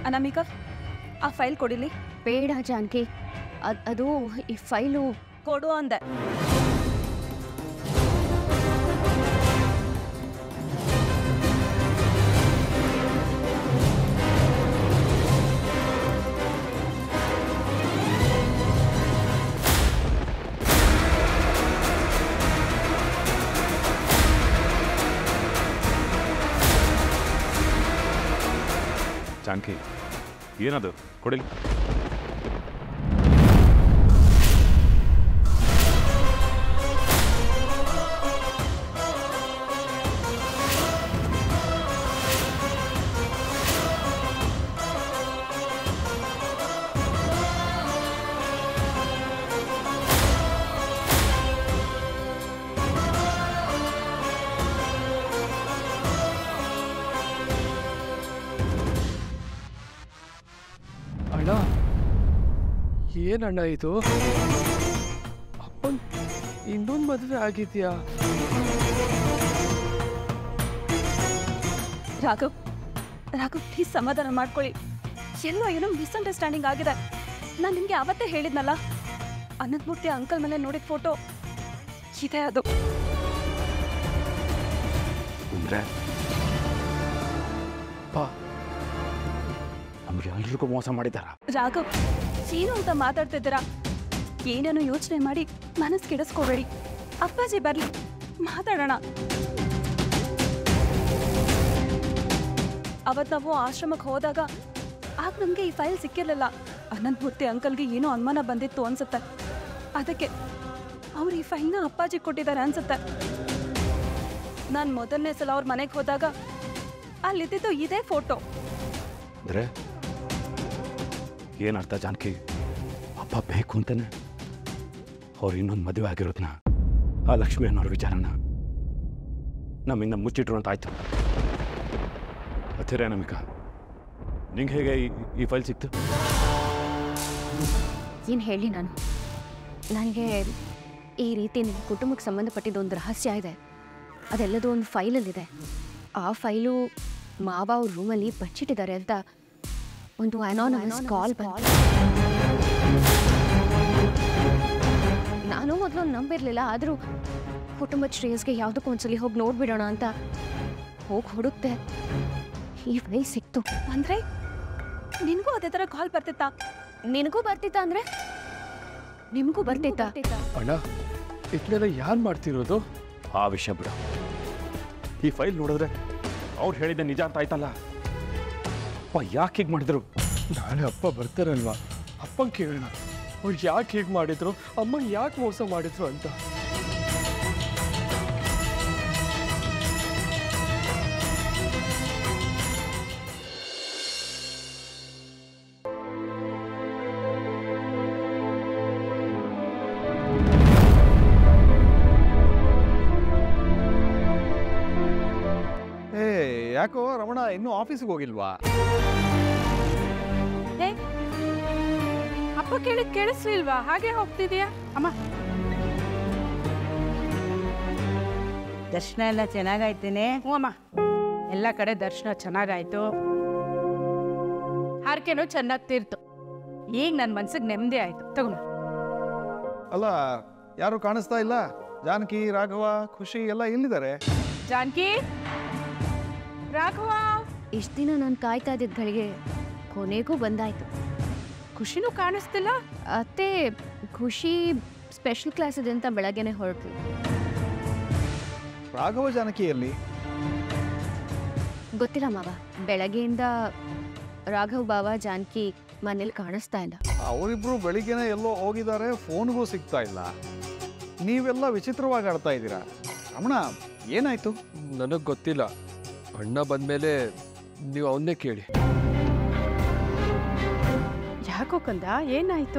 ಅನಾಮಿಕಾ ಆ ಫೈಲ್ ಕೊಡಿಲಿ ಬೇಡ ಜಾನಕಿ ಅದ್ ಅದು ಈ ಫೈಲು ಕೊಡು ಅಂದೆ ಜಾನಕಿ ಏನದು ಕೊಡಿಲಿ ಅಣ್ಣ ಏನಣ್ಣ ಇದು ಅಪ್ಪನ್ ಇನ್ನೊಂದು ಮದುವೆ ಆಗಿದ್ಯಾ ರಾಘವ್ ರಾಘವ್ ಪ್ಲೀಸ್ ಸಮಾಧಾನ ಮಾಡ್ಕೊಳ್ಳಿ ಎಲ್ಲೋ ಏನೋ ಮಿಸ್ಅಂಡರ್ಸ್ಟ್ಯಾಂಡಿಂಗ್ ಆಗಿದೆ ನಾನು ನಿಮಗೆ ಅವತ್ತೇ ಹೇಳಿದ್ನಲ್ಲ ಅನಂತಮೂರ್ತಿ ಅಂಕಲ್ ಮೇಲೆ ನೋಡಿದ ಫೋಟೋ ಇದೆ ಅದು ಅಂದ್ರೆ ಪಾ ನಮ್ಗೆ ಎಲ್ರಿಗೂ ಮೋಸ ಮಾಡಿದಾರ ರಾಘವ್ ಏನು ಅಂತ ಮಾತಾಡ್ತಿದ್ದೀರಾ ಏನೇನೋ ಯೋಚನೆ ಮಾಡಿ ಮನಸ್ಸು ಕೆಡಿಸ್ಕೋಬೇಡಿ ಅಪ್ಪಾಜಿ ಬರ್ಲಿ ಮಾತಾಡೋಣ ಅವತ್ ನಾವು ಆಶ್ರಮಕ್ಕೆ ಹೋದಾಗ ಆಗ ನಮಗೆ ಈ ಫೈಲ್ ಸಿಕ್ಕಿರ್ಲಿಲ್ಲ ಅನಂತಮೂರ್ತಿ ಅಂಕಲ್ಗೆ ಏನೋ ಅನುಮಾನ ಬಂದಿತ್ತು ಅನ್ಸುತ್ತೆ ಅದಕ್ಕೆ ಅವ್ರು ಈ ಫೈಲ್ನ ಅಪ್ಪಾಜಿ ಕೊಟ್ಟಿದ್ದಾರೆ ಅನ್ಸುತ್ತೆ ನಾನು ಮೊದಲನೇ ಸಲ ಅವ್ರ ಮನೆಗೆ ಹೋದಾಗ ಅಲ್ಲಿದ್ದಿದ್ದು ಇದೇ ಫೋಟೋ ಅಂದ್ರೆ ಏನರ್ಥ ಜಾನಕಿ ಅಪ್ಪ ಬೇಕು ಅಂತಾನೆ ಅವ್ರು ಇನ್ನೊಂದು ಮದುವೆ ಆಗಿರೋದ್ನ ಆ ಲಕ್ಷ್ಮಿ ಅನ್ನೋರ ವಿಚಾರನ ನಮ್ಮಿಂದ ಮುಚ್ಚಿಟ್ರು ಅಂತ ಆಯ್ತು ಹತ್ತಿರ ನಮಿಕ ನಿಂಗೆ ಹೇಗೆ ಈ- ಈ ಫೈಲ್ ಸಿಕ್ತು ಏನು ಹೇಳಿ ನಾನು ನನಗೆ ಈ ರೀತಿ ನಿಮ್ಮ ಕುಟುಂಬಕ್ಕೆ ಸಂಬಂಧಪಟ್ಟಿದ್ದು ಒಂದು ರಹಸ್ಯ ಇದೆ ಅದೆಲ್ಲದೂ ಒಂದು ಫೈಲಲ್ಲಿದೆ ಆ ಫೈಲು ಮಾವ ಅವ್ರ ರೂಮಲ್ಲಿ ಬಚ್ಚಿಟ್ಟಿದ್ದಾರೆ ಅಂತ ಒಂದು ಅನಾನಮಸ್ ಕಾಲ್ ಬಂತು ನಾನು ಮೊದಲು ನಂಬಿರಲಿಲ್ಲ ಆದರೂ ಕುಟುಂಬದ ಶ್ರೇಯಸ್ಗೆ ಯಾವುದಕ್ಕೂ ಒಂದ್ಸಲಿ ಹೋಗಿ ನೋಡ್ಬಿಡೋಣ ಅಂತ ಹೋಗಿ ಹುಡುಕ್ತೆ ಈ ಫೈಲ್ ಸಿಕ್ತು ಅಂದ್ರೆ ನಿನಗೂ ಅದೇ ಥರ ಕಾಲ್ ಬರ್ತಿತ್ತಾ ನಿನಗೂ ಬರ್ತಿತ್ತ ಅಂದ್ರೆ ನಿಮಗೂ ಬರ್ತಿತ್ತಾ ಅಣ್ಣ ಇದನ್ನೆಲ್ಲ ಯಾರು ಮಾಡ್ತಿರೋದು ಆ ವಿಷಯ ಬಿಡು ಈ ಫೈಲ್ ನೋಡಿದ್ರೆ ಅವ್ರು ಹೇಳಿದ್ದೆ ನಿಜ ಅಂತ ಆಯ್ತಲ್ಲ ಅಪ್ಪ ಯಾಕೆ ಹೀಗೆ ಮಾಡಿದ್ರು ನಾಳೆ ಅಪ್ಪ ಬರ್ತಾರಲ್ವಾ ಅಪ್ಪಂಗೆ ಕೇಳೋಣ ಅವ್ರು ಯಾಕೆ ಹೀಗೆ ಮಾಡಿದ್ರು ಅಮ್ಮ ಯಾಕೆ ಮೋಸ ಮಾಡಿದ್ರು ಅಂತ ಏ ಯಾಕೋ ರಮಣ ಇನ್ನೂ ಆಫೀಸಿಗೆ ಹೋಗಿಲ್ವಾ ಏ ಅಪ್ಪ ಕೇಳಿದ್ ಕೇಳಿಸ್ಲಿಲ್ವಾ ಹಾಗೆ ಹೋಗ್ತಿದ್ಯಾ ಅಮ್ಮ ದರ್ಶನ ಎಲ್ಲ ಚೆನ್ನಾಗಾಯ್ತೇನೆ ಹ್ಞೂ ಅಮ್ಮ ಎಲ್ಲ ಕಡೆ ದರ್ಶನ ಚೆನ್ನಾಗಾಯ್ತು ಹಾರ್ಕೆನೂ ಚೆನ್ನಾಗಿ ತೀರ್ತು ಈಗ ನನ್ನ ಮನ್ಸಿಗೆ ನೆಮ್ಮದಿ ಆಯ್ತು ತಗೊಂಡು ಅಲ್ಲ ಯಾರು ಕಾಣಿಸ್ತಾ ಇಲ್ಲ ಜಾನಕಿ ರಾಘವ ಖುಷಿ ಎಲ್ಲ ಇಲ್ಲಿದ್ದಾರೆ ಜಾನಕಿ ರಾಘವ ಇಷ್ಟು ದಿನ ನಾನು ಕಾಯ್ತಾ ಇದ್ದಿದ್ದ ಗಳಿಗೆ ಕೊನೆಗೂ ಬಂದಾಯ್ತು ಖುಷಿನೂ ಕಾಣಿಸ್ತಿಲ್ಲ ಅತ್ತೆ ಖುಷಿ ಸ್ಪೆಷಲ್ ಕ್ಲಾಸ್ ಇದೆ ಅಂತ ಬೆಳಗ್ಗೆನೆ ಹೊರಟು ರಾಘವ ಜಾನಕಿಯಲ್ಲಿ ಗೊತ್ತಿಲ್ಲ ಮಾವ ಬೆಳಗ್ಗೆಯಿಂದ ರಾಘವ್ ಬಾವ ಜಾನಕಿ ಮನೇಲಿ ಕಾಣಿಸ್ತಾ ಇಲ್ಲ ಅವರಿಬ್ರು ಬೆಳಿಗ್ಗೆನೆ ಎಲ್ಲೋ ಹೋಗಿದ್ದಾರೆ ಫೋನ್ಗೂ ಸಿಗ್ತಾ ಇಲ್ಲ ನೀವೆಲ್ಲ ವಿಚಿತ್ರವಾಗಿ ಆಡ್ತಾ ಇದ್ದೀರಾ ರಮಣ ಏನಾಯ್ತು ನನಗೆ ಗೊತ್ತಿಲ್ಲ ಅಣ್ಣ ಬಂದಮೇಲೆ ನೀವು ಅವನ್ನೇ ಕೇಳಿ ಯಾಕೋ ಕಂದ ಏನಾಯ್ತು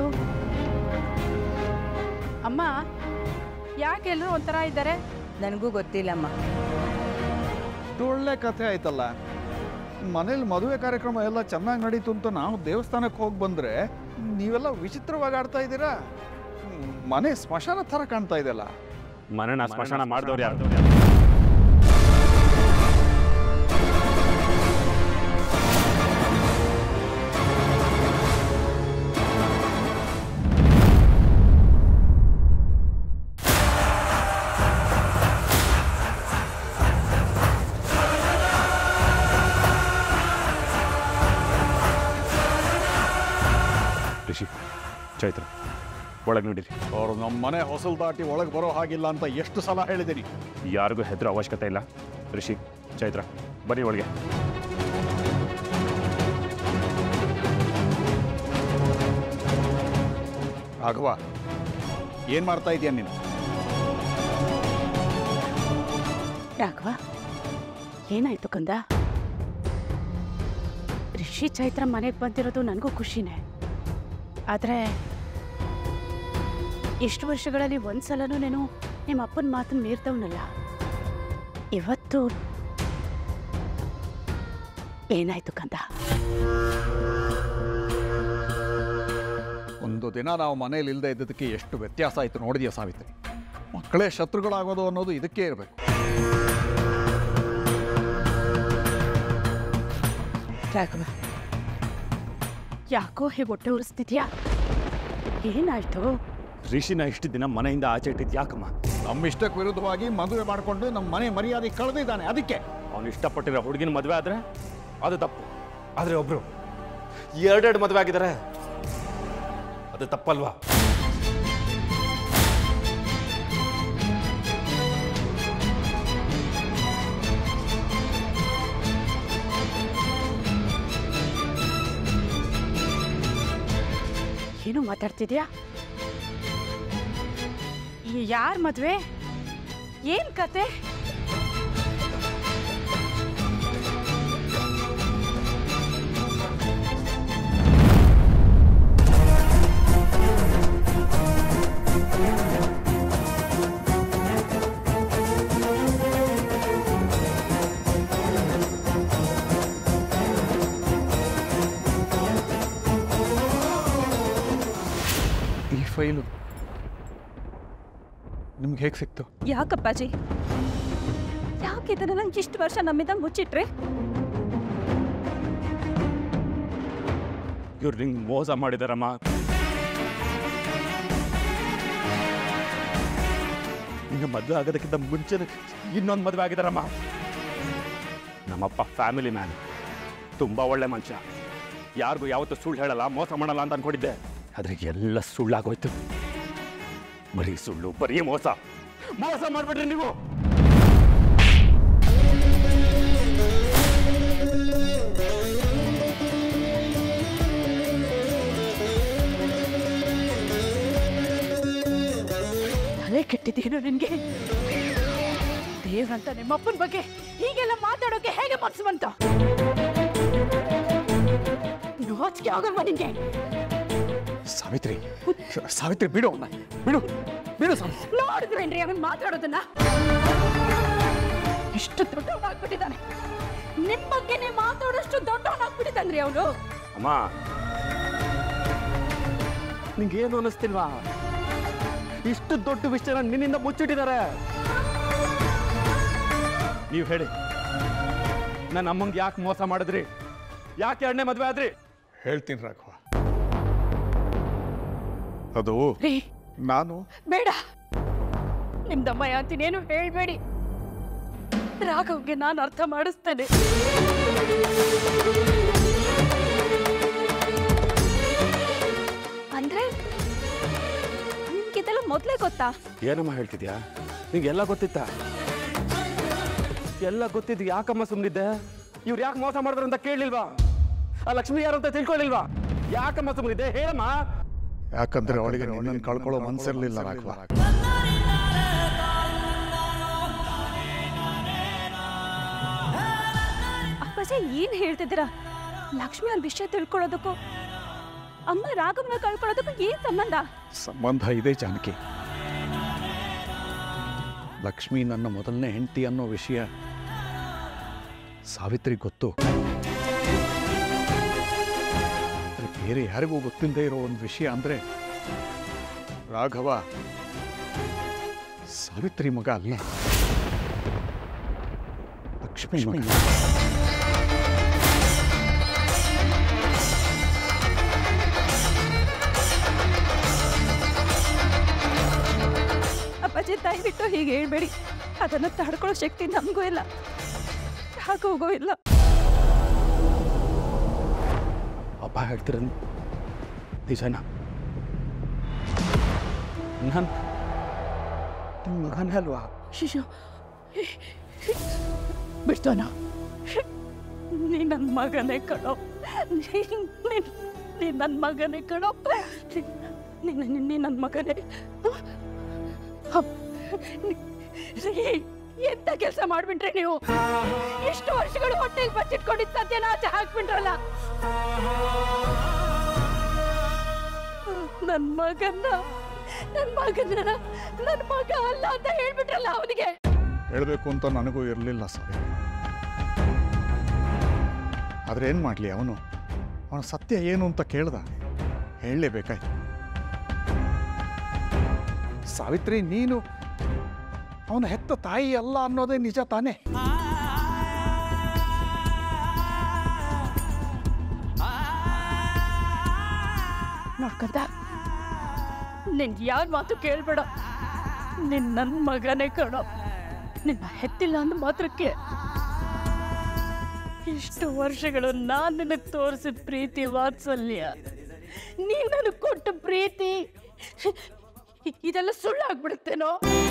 ಅಮ್ಮ ಯಾಕೆ ಎಲ್ಲರೂ ಒಂಥರ ಇದ್ದಾರೆ ನನಗೂ ಗೊತ್ತಿಲ್ಲಮ್ಮ ಇದು ಒಳ್ಳೆ ಕಥೆ ಆಯ್ತಲ್ಲ ಮನೇಲಿ ಮದುವೆ ಕಾರ್ಯಕ್ರಮ ಎಲ್ಲ ಚೆನ್ನಾಗಿ ನಡೀತು ಅಂತ ನಾವು ದೇವಸ್ಥಾನಕ್ಕೆ ಹೋಗಿ ಬಂದ್ರೆ ನೀವೆಲ್ಲ ವಿಚಿತ್ರವಾಗಿ ಆಡ್ತಾ ಇದ್ದೀರಾ ಹ್ಮ್, ಮನೆ ಸ್ಮಶಾನ ಥರ ಕಾಣ್ತಾ ಇದೆಯಲ್ಲ ಮನೆನ ಸ್ಮಶಾನ ಮಾಡಿದವ್ರು ಯಾರು ರಿಷಿ ಚೈತ್ರ ಒಳಗೆ ನೋಡಿರಿ ಅವರು ನಮ್ಮ ಮನೆ ಹೊಸಲು ದಾಟಿ ಒಳಗೆ ಬರೋ ಹಾಗಿಲ್ಲ ಅಂತ ಎಷ್ಟು ಸಲ ಹೇಳಿದ್ದೀನಿ ಯಾರಿಗೂ ಹೆದರೋ ಅವಶ್ಯಕತೆ ಇಲ್ಲ ರಿಷಿ ಚೈತ್ರ ಬನ್ನಿ ಒಳಗೆ ರಾಘವ ಏನು ಮಾಡ್ತಾ ಇದೀಯ ನೀನು ರಾಘವ ಏನಾಯ್ತು ಕಂದ ರಿಷಿ ಚೈತ್ರ ಮನೆಗೆ ಬಂದಿರೋದು ನನಗೂ ಖುಷಿನೇ ಆದರೆ ಇಷ್ಟು ವರ್ಷಗಳಲ್ಲಿ ಒಂದ್ಸಲನೂ ನೀನು ನಿಮ್ಮ ಅಪ್ಪನ ಮಾತನ್ನು ಮೀರ್ದವನಲ್ಲ ಇವತ್ತು ಏನಾಯ್ತು ಕಂದ ಒಂದು ದಿನ ನಾವು ಮನೇಲಿ ಇಲ್ಲದೆ ಇದ್ದದಕ್ಕೆ ಎಷ್ಟು ವ್ಯತ್ಯಾಸ ಆಯಿತು ನೋಡಿದ್ಯಾ ಸಾವಿತ್ರಿ ಮಕ್ಕಳೇ ಶತ್ರುಗಳಾಗೋದು ಅನ್ನೋದು ಇದಕ್ಕೆ ಇರಬೇಕು ರಾಘವ ಯಾಕೋ ಹೀಗೆ ಹೊಟ್ಟೆ ಉರಿಸ್ತಿದ್ಯಾ ಏನಾಯ್ತು ರಿಷಿನ ಇಷ್ಟು ದಿನ ಮನೆಯಿಂದ ಆಚೆ ಇಟ್ಟಿದ್ದು ಯಾಕಮ್ಮ ನಮ್ಮ ಇಷ್ಟಕ್ಕೆ ವಿರುದ್ಧವಾಗಿ ಮದುವೆ ಮಾಡಿಕೊಂಡು ನಮ್ಮ ಮನೆ ಮರ್ಯಾದೆ ಕಳೆದಿದ್ದಾನೆ ಅದಕ್ಕೆ ಅವನು ಇಷ್ಟಪಟ್ಟಿರೋ ಹುಡುಗಿನ ಮದುವೆ ಆದ್ರೆ ಅದು ತಪ್ಪು ಆದರೆ ಒಬ್ರು ಎರಡೆರಡು ಮದುವೆ ಆಗಿದ್ದಾರೆ ಅದು ತಪ್ಪಲ್ವಾ ಏನು ಮಾತಾಡ್ತಿದ್ಯಾ ಯಾರ ಮದ್ವೆ ಏನ್ ಕತೆ ಈ ಫೈಲು ನಿಮ್ಗೆ ಹೇಗೆ ಸಿಕ್ತು ಯಾಕಪ್ಪಾಜಿ ಯಾಕೆ ಇದನ್ನ ನಂಗೆ ಇಷ್ಟು ವರ್ಷ ನಮ್ಮಿಂದ ಮುಚ್ಚಿಟ್ರಿ ಇವ್ರು ನಿಂಗೆ ಮೋಸ ಮಾಡಿದಾರಮ್ಮ ನಿಂಗೆ ಮದುವೆ ಆಗೋದಕ್ಕಿಂತ ಮುಂಚೆ ಇನ್ನೊಂದು ಮದುವೆ ಆಗಿದಾರಮ್ಮ ನಮ್ಮಪ್ಪ ಫ್ಯಾಮಿಲಿ ಮ್ಯಾನ್ ತುಂಬ ಒಳ್ಳೆ ಮನುಷ್ಯ ಯಾರಿಗೂ ಯಾವತ್ತೂ ಸುಳ್ಳು ಹೇಳಲ್ಲ ಮೋಸ ಮಾಡಲ್ಲ ಅಂತ ಅನ್ಕೊಂಡಿದ್ದೆ ಆದ್ರೆ ಎಲ್ಲ ಸುಳ್ಳಾಗೋಯ್ತು ಬರೀ ಸುಳ್ಳು ಬರೀ ಮೋಸ ಮೋಸ ಮಾಡ್ಬಿಡ್ರಿ ನೀವು ತಲೆ ಕೆಟ್ಟಿದ್ದೇನು ನಿನ್ಗೆ ದೇವ್ರಂತ ನಿಮ್ಮಪ್ಪನ ಬಗ್ಗೆ ಹೀಗೆಲ್ಲ ಮಾತಾಡೋಕೆ ಹೇಗೆ ಮನ್ಸು ಬಂತ ನಾಚಿಕೆ ಆಗಲ್ವಾ ನಿನ್ಗೆ ಸಾವಿತ್ರಿ ಸಾವಿತ್ರಿ ಬಿಡು ಅವ್ನ. ಬಿಡು ಬಿಡು ಸಾವಿತ್ರಿ ನೋಡಿದ್ರೇನ್ರಿ ಅವನ್ ಮಾತಾಡೋದನ್ನ ಎಷ್ಟು ದೊಡ್ಡವನಾಗ್ಬಿಟ್ಟಿದ್ದಾನೆ ನಿಮ್ ಬಗ್ಗೆನೇ ಮಾತಾಡೋಷ್ಟು ದೊಡ್ಡವನಾಗ್ಬಿಟ್ಟಿದ್ದಾನ್ರಿ ಅವನು ಅಮ್ಮ ನಿಂಗೇನು ಅನ್ನಿಸ್ತಿಲ್ವಾ ಇಷ್ಟು ದೊಡ್ಡ ವಿಷಯನ ನಿನ್ನಿಂದ ಮುಚ್ಚಿಟ್ಟಿದ್ದಾರೆ ನೀವು ಹೇಳಿ ನನ್ನ ಅಮ್ಮಂಗೆ ಯಾಕೆ ಮೋಸ ಮಾಡಿದ್ರಿ ಯಾಕೆ ಎರಡನೇ ಮದುವೆ ಆದ್ರಿ ಹೇಳ್ತೀನಿ ರಾಘವ ಅದು ರೀ ನಾನು ಬೇಡ ನಿಮ್ದಮ್ಮ ಅಂತೀನೇನು ಹೇಳ್ಬೇಡಿ ರಾಘವ್ಗೆ ನಾನು ಅರ್ಥ ಮಾಡಿಸ್ತೇನೆ ಅಂದ್ರೆ ನಿಮ್ಗಿದೆಲ್ಲ ಮೊದಲೇ ಗೊತ್ತಾ ಏನಮ್ಮ ಹೇಳ್ತಿದ್ಯಾ ನಿಂಗೆಲ್ಲ ಗೊತ್ತಿತ್ತ ಎಲ್ಲ ಗೊತ್ತಿದ್ದು ಯಾಕಮ್ಮ ಸುಮ್ಮನಿದ್ದೆ ಇವ್ರು ಯಾಕೆ ಮೋಸ ಮಾಡಿದ್ರು ಅಂತ ಕೇಳಲಿಲ್ವಾ ಆ ಲಕ್ಷ್ಮಿ ಯಾರು ಅಂತ ತಿಳ್ಕೊಳ್ಳಿಲ್ವಾ ಯಾಕಮ್ಮ ಸುಮ್ಮನಿದ್ದೆ ಹೇಳಮ್ಮ ಯಾಕಂದ್ರೆ ಅವಳಿಗೆ ನಿನ್ನನ್ನು ಕಳ್ಕೊಳ್ಳೋ ಮನ್ಸಿರ್ಲಿಲ್ಲ ರಾಘವ ಅಪ್ಪಾಜಿ ಏನ್ ಹೇಳ್ತಿದ್ದೀರಾ ಲಕ್ಷ್ಮಿ ಅವ್ರ ವಿಷಯ ತಿಳ್ಕೊಳ್ಳೋದಕ್ಕೂ ಅಮ್ಮ ರಾಘವನ ಕಳ್ಕೊಳ್ಳೋದಕ್ಕೂ ಏನ್ ಸಂಬಂಧ ಸಂಬಂಧ ಇದೆ ಜಾನಕಿ ಲಕ್ಷ್ಮಿ ನನ್ನ ಮೊದಲನೇ ಹೆಂಡತಿ ಅನ್ನೋ ವಿಷಯ ಸಾವಿತ್ರಿ ಗೊತ್ತು ಆದ್ರೆ ಬೇರೆ ಯಾರಿಗೂ ಗೊತ್ತಿಲ್ಲದೆ ಇರೋ ಒಂದು ವಿಷಯ ಅಂದ್ರೆ ರಾಘವ ಸಾವಿತ್ರಿ ಮಗ ಅಲ್ಲ ಲಕ್ಷ್ಮಿ ಮಗ ಅಪ್ಪಾಜಿ ದಯವಿಟ್ಟು ಹೀಗೆ ಹೇಳ್ಬೇಡಿ ಅದನ್ನ ತಡ್ಕೊಳ್ಳೋ ಶಕ್ತಿ ನಮಗೂ ಇಲ್ಲ ಹೋಗೋ ಇಲ್ಲ ಅಪ್ಪ ಹೇಳ್ತಿರ ನಿಜನಾ ನಾನು ನಿಮ್ಮ ಮಗನೇ ಅಲ್ವಾ ಶಿಶು ಬಿಡ್ತಾನ ನೀ ನನ್ನ ಮಗನೇ ಕಣೋ ನೀನ್ ನೀ ನನ್ನ ಮಗನೇ ಕಣೋ ನೀ ನೀ ನನ್ನ ಮಗನೇ ಹಪ್. ನೀ- ರೀ, ಎಂತ ಕೆಲಸ ಮಾಡ್ಬಿಟ್ರಿ ನೀವು ಎಷ್ಟು ವರ್ಷಗಳು ಹೊಟ್ಟೆಗೆ ಬಚ್ಚಿಟ್ಕೊಂಡಿದ್ದ ಸತ್ಯನ ಆಚೆ ಹಾಕ್ಬಿಟ್ರಲ್ಲ ನನ್ನ ಮಗನ್ನ ನನ್ನ ಮಗನ ನನ್ನ ಮಗ ಅಲ್ಲ ಅಂತ ಹೇಳ್ಬಿಟ್ರಲ್ಲ ಅವನಿಗೆ ಹೇಳಬೇಕು ಅಂತ ನನಗೂ ಇರಲಿಲ್ಲ ಸರಿ ಆದರೆ ಏನು ಮಾಡಲಿ ಅವನು ಅವನ ಸತ್ಯ ಏನು ಅಂತ ಕೇಳ್ದ ಹೇಳಲೇಬೇಕಾಯ್ತು ಸಾವಿತ್ರಿ ನೀನು ಅವನ ಹೆತ್ತ ತಾಯಿ ಅಲ್ಲ ಅನ್ನೋದೇ ನಿಜ ತಾನೇ ನೋಡ್ಕೊಂಡ ನಿನ್ ಯಾರ ಮಾತು ಕೇಳ್ಬೇಡ ನಿನ್ ನನ್ನ ಮಗನೇ ಕಣೋ ನಿನ್ನ ಹೆತ್ತಿಲ್ಲ ಅಂದ ಮಾತ್ರಕ್ಕೆ ಇಷ್ಟು ವರ್ಷಗಳು ನಾನು ನಿನಗೆ ತೋರಿಸಿದ ಪ್ರೀತಿ ವಾತ್ಸಲ್ಯ ನೀನ್ ನನಗೆ ಕೊಟ್ಟ ಪ್ರೀತಿ ಇ- ಇದೆಲ್ಲ ಸುಳ್ಳಾಗ್ಬಿಡುತ್ತೇನೋ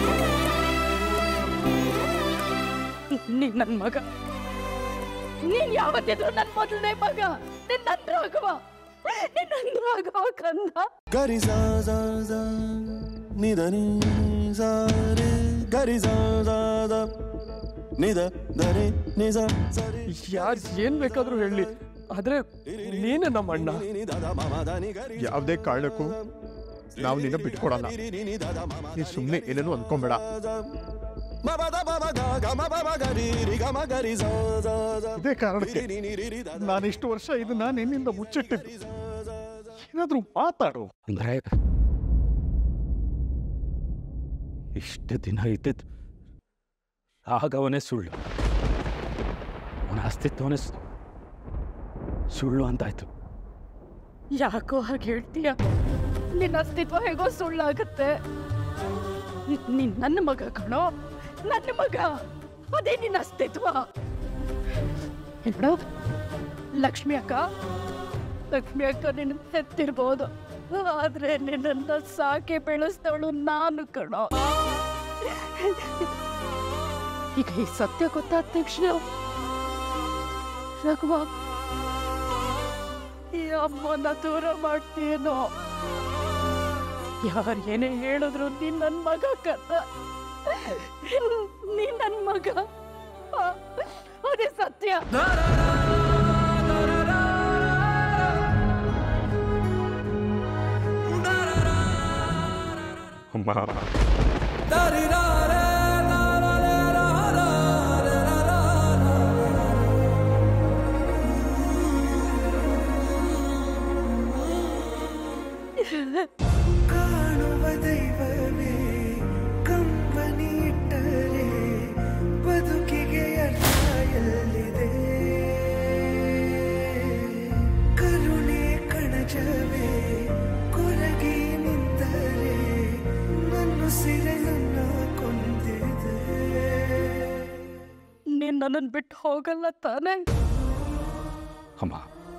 ನೀನ್ ನನ್ನ ಮಗ ನೀನ್ ಯಾವತ್ತಿದ್ರು ನನ್ನ ಮೊದಲನೇ ಮಗ ನಿನ್ನ ನನ್ನ ರಾಘವ ನಿನ್ನ ನನ್ನ ರಾಘವ ಕಂದ ಗರಿ ಸಾ ಸಾ ಸಾ ನಿದ ನಿ ಸಾ ರೇ ಗರಿ ಸಾ ಸಾ ದ ನಿದ ದ ರೇ ನಿ ಸಾ ಸ ರೇ ಯಾರು ಏನ್ ಬೇಕಾದ್ರೂ ಹೇಳಿ ಆದ್ರೆ ನೀನು ನಮ್ಮ ಅಣ್ಣ ನಿ ನಿ ದ ದ ಮ ಮ ದ ನಿ ಗರಿ ಯಾವುದೇ ಕಾರಣಕ್ಕೂ ನಾವು ನಿನ್ನ ಬಿಟ್ಕೊಡಲ್ಲ ನಿ ನಿ ನಿ ದ ದ ಮ ಮ ನೀನು ಸುಮ್ಮನೆ ಏನೇನು ಅನ್ಕೊಂಬೇಡ ಮ ಮ ದ ಮ ಮ ಗ ಗ ಮ ಮ ಮ ಗ ರಿ ರಿ ಗ ಮ ಗ ರಿ ಸಾ ಸಾ ದ ಇದೇ ಕಾರಣಕ್ಕೆ ರಿ ನಿ ನಿ ರಿ ರಿ ದ ದ ನಾನು ಇಷ್ಟು ವರ್ಷ ಇದನ್ನ ನಿನ್ನಿಂದ ಮುಚ್ಚಿಟ್ಟಿದ್ದು ಏನಾದರೂ ಮಾತಾಡು ಅಂದರೆ ಇಷ್ಟು ದಿನ ಇದ್ದಿದ್ದು ರಾಘವನೇ ಸುಳ್ಳು ಅವನ ಅಸ್ತಿತ್ವನೇ ಸು- ಸುಳ್ಳು ಅಂತಾಯ್ತು ಯಾಕೋ ಹಾಗೆ ಹೇಳ್ತೀಯ ನಿನ್ನ ಅಸ್ತಿತ್ವ ಹೇಗೋ ಸುಳ್ಳಾಗತ್ತೆ ನೀನ್ ನನ್ನ ಮಗ ಕಣೋ ನನ್ನ ಮಗ ಅದೇ ನಿನ್ನ ಅಸ್ತಿತ್ವ ನೋಡು ಲಕ್ಷ್ಮಿ ಅಕ್ಕ ಲಕ್ಷ್ಮಿ ಅಕ್ಕ ನಿನ್ನ ಹೆತ್ತಿರ್ಬೋದು ಆದ್ರೆ ನಿನ್ನನ್ನ ಸಾಕಿ ಬೆಳೆಸ್ತವಳು ನಾನು ಕಣೋ ಈಗ ಈ ಸತ್ಯ ಗೊತ್ತಾದ ತಕ್ಷಣ ರಘುವ ಈ ಅಮ್ಮನ ದೂರ ಮಾಡ್ತೀನೋ ಯಾರು ಏನೇ ಹೇಳಿದ್ರು ನೀನ್ ನನ್ ಮಗ ಕತ್ತ ನೀನ್ ನನ್ ಮಗ ಆ, ಅದೇ ಸತ್ಯ ಅಮ್ಮ ಕಾಣುವ ದೈವವೇ ಕಂಬನಿ ಇಟ್ಟರೆ ಬದುಕಿಗೆ ಅರ್ಥ ಎಲ್ಲಿದೆ ಕರುಣೆ ಕಣಜವೇ ಕೊರಗಿ ನಿಂತರೆ ನನ್ನ ಸಿರೆ ನನ್ನ ಕೊಂದಿದೆ ನೀನ್ ನನ್ನನ್ ಬಿಟ್ಟು ಹೋಗಲ್ಲ ತಾನೇ ಅಮ್ಮ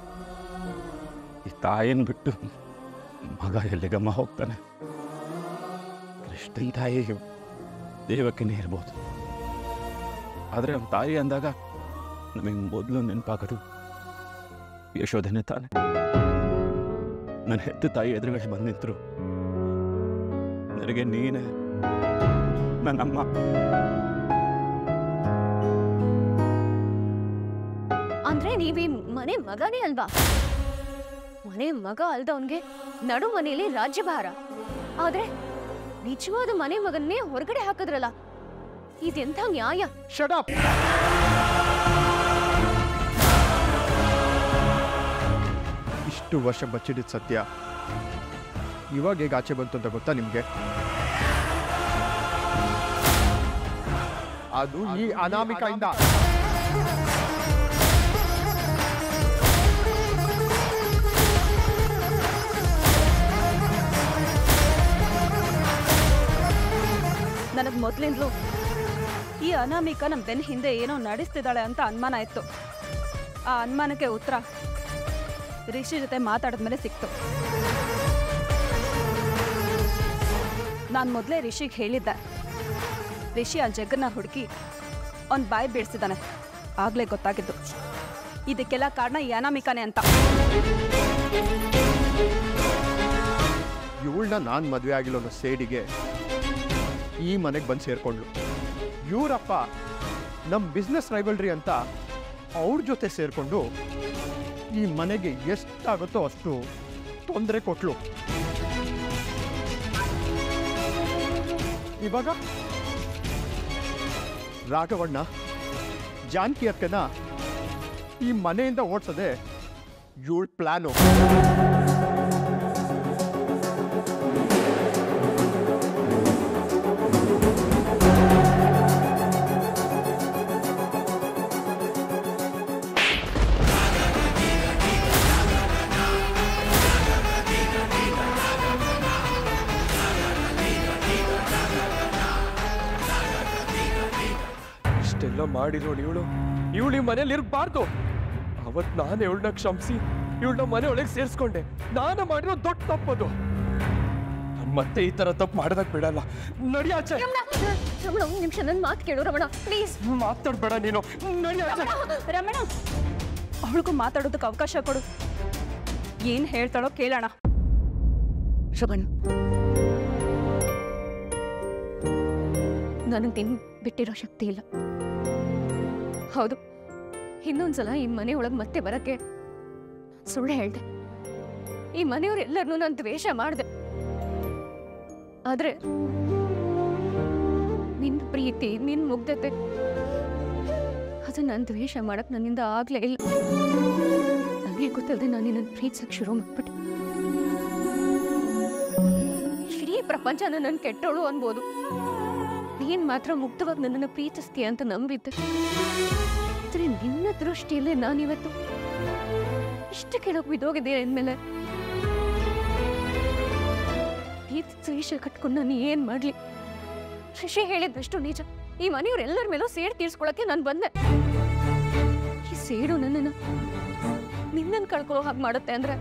ಈ ತಾಯಿನ ಬಿಟ್ಟು ಮಗ ಎಲ್ಲಿಗಮ್ಮ ಹೋಗ್ತಾನೆ ಕೃಷ್ಣನ್ ತಾಯಿ ದೇವಕ್ಕೆನೇ ಇರ್ಬೋದು ಆದರೆ ಅವ್ನ ತಾಯಿ ಅಂದಾಗ ನಮಗೆ ಮೊದಲು ನೆನಪಾಗೋದು ಯಶೋಧನೆ ತಾನೆ ನನ್ನ ಹೆತ್ತ ತಾಯಿ ಎದುರುಗಡೆ ಬಂದು ನಿಂತರು ನನಗೆ ನೀನೇ ನನ್ನಮ್ಮ ಅಂದ್ರೆ ನೀವೀ ಮನೆ ಮಗನೇ ಅಲ್ವಾ ಮನೆ ಮಗ ಅಲ್ದವನ್ಗೆ ನಡು ಮನೆಯಲ್ಲಿ ರಾಜ್ಯಭಾರ ಆದ್ರೆ ನಿಜವಾದ ಮನೆ ಮಗನ್ನೇ ಹೊರಗಡೆ ಹಾಕಿದ್ರಲ್ಲ ಇದೆಂಥ ನ್ಯಾಯ ಶಡಪ್ ಇಷ್ಟು ವರ್ಷ ಬಚ್ಚಿಡಿದ ಸತ್ಯ ಇವಾಗ ಹೇಗೆ ಆಚೆ ಬಂತು ಅಂತ ಗೊತ್ತಾ ನಿಮಗೆ ಅದು ಈ ಅನಾಮಿಕಯಿಂದ ನನಗೆ ಮೊದಲಿಂದಲೂ ಈ ಅನಾಮಿಕ ನಮ್ಮ ಬೆನ್ನ ಹಿಂದೆ ಏನೋ ನಡೆಸ್ತಿದ್ದಾಳೆ ಅಂತ ಅನುಮಾನ ಇತ್ತು ಆ ಅನುಮಾನಕ್ಕೆ ಉತ್ತರ ರಿಷಿ ಜೊತೆ ಮಾತಾಡಿದ್ಮೇಲೆ ಸಿಕ್ತು ನಾನು ಮೊದಲೇ ರಿಷಿಗೆ ಹೇಳಿದ್ದೆ ರಿಷಿ ಆ ಜಗ್ಗನ್ನ ಹುಡುಕಿ ಅವ್ನ ಬಾಯಿ ಬಿಡಿಸಿದ್ದಾನೆ ಆಗಲೇ ಗೊತ್ತಾಗಿದ್ದು ಇದಕ್ಕೆಲ್ಲ ಕಾರಣ ಈ ಅನಾಮಿಕಾನೆ ಅಂತ ಇವಳನ್ನ ನಾನು ಮದುವೆ ಆಗಿಲ್ಲ ಅನ್ನೋ ಸೇಡಿಗೆ ಈ ಮನೆಗೆ ಬಂದು ಸೇರ್ಕೊಂಡ್ಳು ಇವರಪ್ಪ ನಮ್ಮ ಬಿಸ್ನೆಸ್ ರೈವಲ್ರಿ ಅಂತ ಅವ್ರ ಜೊತೆ ಸೇರಿಕೊಂಡು ಈ ಮನೆಗೆ ಎಷ್ಟಾಗುತ್ತೋ ಅಷ್ಟು ತೊಂದರೆ ಕೊಟ್ಲು ಇವಾಗ ರಾಘವಣ್ಣ ಜಾನಕಿ ಅಕ್ಕನ ಈ ಮನೆಯಿಂದ ಓಡಿಸದೆ ಇವಳ ಪ್ಲಾನು ಇಷ್ಟೆಲ್ಲ ಮಾಡಿರೋಳು ಇವಳು ಇವಳು ಈ ಮನೇಲಿ ಇರಬಾರ್ದು ಅವತ್ ನಾನು ಇವಳನ್ನ ಕ್ಷಮಿಸಿ ಇವಳನ್ನ ಮನೆ ಒಳಗೆ ಸೇರಿಸ್ಕೊಂಡೆ ನಾನು ಮಾಡಿರೋ ದೊಡ್ಡ ತಪ್ಪದು ನಾನು ಮತ್ತೆ ಈ ತರ ತಪ್ಪು ಮಾಡೋದಕ್ಕೆ ಬಿಡಲ್ಲ ನಡಿ ಆಚೆ ರಮಣ ಒಂದು ನಿಮಿಷ ನನ್ನ ಮಾತು ಕೇಳು ರಮಣ ಪ್ಲೀಸ್ ಮಾತಾಡ್ಬೇಡ ನೀನು ನಡಿ ಆಚೆ ರಮಣ ಅವಳಿಗೂ ಮಾತಾಡೋದಕ್ಕೆ ಅವಕಾಶ ಕೊಡು ಏನು ಹೇಳ್ತಾಳೋ ಕೇಳೋಣ ರಮಣ ನನಗೆ ನಿನ್ ಬಿಟ್ಟಿರೋ ಶಕ್ತಿ ಇಲ್ಲ ಹೌದು ಇನ್ನೊಂದ್ಸಲ ಈ ಮನೆ ಒಳಗೆ ಮತ್ತೆ ಬರಕ್ಕೆ ಸುಳ್ಳು ಹೇಳ್ದೆ ಈ ಮನೆಯವರೆಲ್ಲರನ್ನೂ ನಾನು ದ್ವೇಷ ಮಾಡಿದೆ ಆದ್ರೆ ನಿನ್ ಪ್ರೀತಿ ನಿನ್ ಮುಗ್ಧತೆ ಅದು ನಾನು ದ್ವೇಷ ಮಾಡಕ್ ನನ್ನಿಂದ ಆಗ್ಲೇ ಇಲ್ಲ ನನಗೆ ಗೊತ್ತಲ್ಲದೆ ನಾನು ನಿನ್ನ ಪ್ರೀತಿಸಕ್ ಶುರು ಮಾಡ್ಬಿಟ್ಟೆ ಇಡೀ ಪ್ರಪಂಚ ನನ್ನ ಕೆಟ್ಟೋಳು ಅನ್ಬೋದು ನೀನ್ ಮಾತ್ರ ಮುಕ್ತವಾಗಿ ನನ್ನನ್ನು ಪ್ರೀತಿಸ್ತೀಯ ಅಂತ ನಂಬಿದ್ದೆ ಆದ್ರೆ ನಿನ್ನ ದೃಷ್ಟಿಯಲ್ಲೇ ನಾನಿವತ್ತು ಇಷ್ಟು ಕೆಳಗೆ ಬಿದ್ದೋಗಿದೆ ಅಂದ್ಮೇಲೆ ಈ ದ್ವೇಷ ಕಟ್ಕೊಂಡು ನಾನು ಏನ್ ಮಾಡ್ಲಿ ಶಶಿ ಹೇಳಿದ್ದಷ್ಟು ನಿಜ ಈ ಮನೆಯವರೆಲ್ಲರ ಮೇಲೂ ಸೇಡ್ ತೀರ್ಸ್ಕೊಳಕ್ಕೆ ನಾನು ಬಂದೆ ಈ ಸೇಡು ನನ್ನನ್ನು ನಿನ್ನನ್ನು ಕಳ್ಕೊಳ್ಳೋ ಹಾಗೆ ಮಾಡುತ್ತೆ ಅಂದ್ರೆ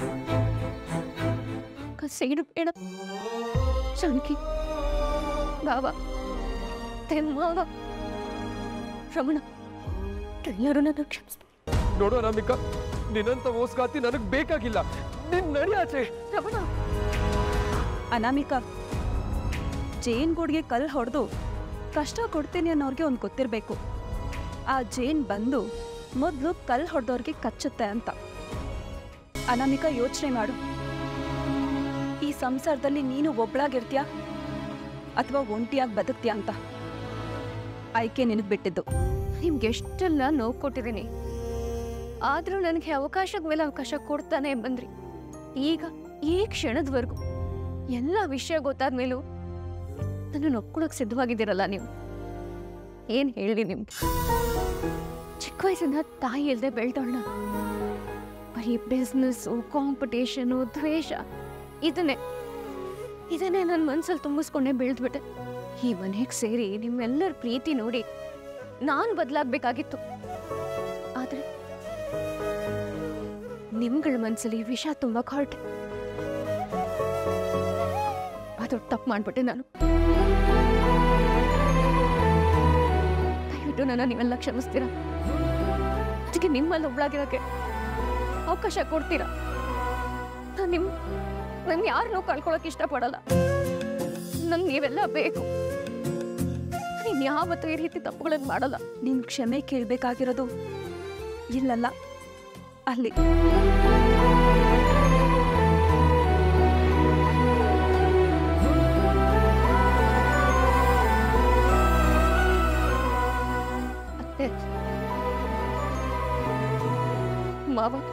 ಆ ಸೇಡು ಬೇಡ ಶಾನಕಿ ಬಾಬಾ ತೆಮ್ಮಾವ ರಮಣ ಎಲ್ಲರೂ ನನ್ನ ಕ್ಷಮಿಸ್ತು ನೋಡೋ ರಾಮಿಕಾ ನಿನ್ನಂತ ಮೋಸ್ಗಾತಿ ನನಗೆ ಬೇಕಾಗಿಲ್ಲ ನಿನ್ ನಡಿ ಆಚೆ ರಮಣ ಅನಾಮಿಕಾ ಜೇನ್ ಗೂಡ್ಗೆ ಕಲ್ಲು ಹೊಡೆದು ಕಷ್ಟ ಕೊಡ್ತೀನಿ ಅನ್ನೋರ್ಗೆ ಒಂದು ಗೊತ್ತಿರಬೇಕು ಆ ಜೇನ್ ಬಂದು ಮೊದಲು ಕಲ್ಲು ಹೊಡೆದವ್ರಿಗೆ ಕಚ್ಚುತ್ತೆ ಅಂತ ಅನಾಮಿಕಾ ಯೋಚನೆ ಮಾಡು ಈ ಸಂಸಾರದಲ್ಲಿ ನೀನು ಒಬ್ಳಾಗಿರ್ತೀಯ ಅಥವಾ ಒಂಟಿಯಾಗಿ ಬದುಕ್ತೀಯ ಅಂತ ಆಯ್ಕೆ ನಿನಗೆ ಬಿಟ್ಟಿದ್ದು ನಿಮ್ಗೆ ಎಷ್ಟೆಲ್ಲ ನೋವು ಕೊಟ್ಟಿದ್ದೀನಿ ಆದ್ರೂ ನನಗೆ ಅವಕಾಶದ ಮೇಲೆ ಅವಕಾಶ ಕೊಡ್ತಾನೆ ಬಂದ್ರಿ ಈಗ ಈ ಕ್ಷಣದವರೆಗೂ ಎಲ್ಲ ವಿಷಯ ಗೊತ್ತಾದ ಮೇಲೂ ನನ್ನನ್ನು ಒಪ್ಕೊಳಕ್ ಸಿದ್ಧವಾಗಿದ್ದೀರಲ್ಲ ನೀವು ಏನ್ ಹೇಳಿ ನಿಮ್ಗೆ ಚಿಕ್ಕ ವಯಸ್ಸಿಂದ ತಾಯಿ ಇಲ್ಲದೆ ಬೆಳ್ದವಳ ಬರೀ ಬಿಸ್ನೆಸ್ಸು ಕಾಂಪಿಟೇಷನು ದ್ವೇಷ ಇದನ್ನೇ ಇದನ್ನೇ ನನ್ನ ಮನ್ಸಲ್ಲಿ ತುಂಬಿಸ್ಕೊಂಡೇ ಬೆಳೆದ್ಬಿಟ್ಟೆ ಈ ಮನೆಗೆ ಸೇರಿ ನಿಮ್ಮೆಲ್ಲರ ಪ್ರೀತಿ ನೋಡಿ ನಾನು ಬದಲಾಗಬೇಕಾಗಿತ್ತು ಆದ್ರೆ ನಿಮ್ಗಳ ಮನ್ಸಲ್ಲಿ ವಿಷ ತುಂಬಕ್ ಹೊರಟೆ ಅದು ತಪ್ಪು ಮಾಡ್ಬಿಟ್ಟೆ ನಾನು ದಯವಿಟ್ಟು ನನ್ನ ನೀವೆಲ್ಲ ಕ್ಷಮಿಸ್ತೀರಾ ಅದಕ್ಕೆ ನಿಮ್ಮಲ್ಲಿ ಒಬ್ಳಾಗಿರೋಕೆ ಅವಕಾಶ ಕೊಡ್ತೀರಾ ನಾನು ನಿಮ್ ನನ್ ಯಾರನ್ನೂ ಕಳ್ಕೊಳಕ್ ಇಷ್ಟಪಡಲ್ಲ ನಂಗೆ ನೀವೆಲ್ಲ ಬೇಕು ನೀನ್ ಯಾವತ್ತೂ ಈ ರೀತಿ ತಪ್ಪುಗಳನ್ನು ಮಾಡಲ್ಲ ನೀನು ಕ್ಷಮೆ ಕೇಳಬೇಕಾಗಿರೋದು ಇಲ್ಲಲ್ಲ ಅಲ್ಲಿ ಅತ್ತೆ ಮಾವ